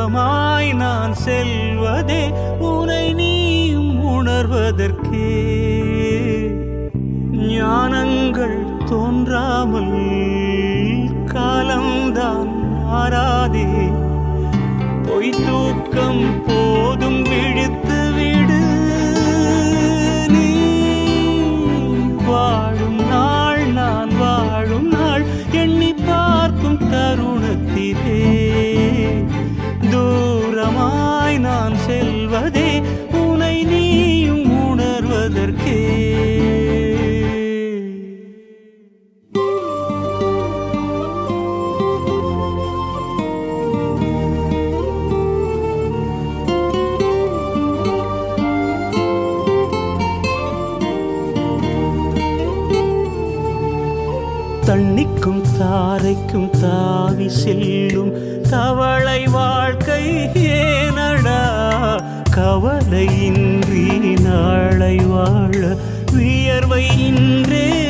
தூரமாய் நான் செல்வதே உனை நீயும் உணர்வதற்கே ஞானங்கள் தோன்றாமல் காலம்தான் மாறாதே பொய் தூக்கம் போதும் விழித்து விடு நீ வாழும் நாள் நான் வாழும் நாள் எண்ணி பார்க்கும் தருணத்திலே தூரமாய் நான் செல்வதே உனை நீயும் உணர்வதற்கே தண்ணிக்கும் தாரைக்கும் தாவி செல்லும் தவளை வாழ்க்கை ஏனடா கவலையின்றி நாளை வாழ வியர்வை இன்றே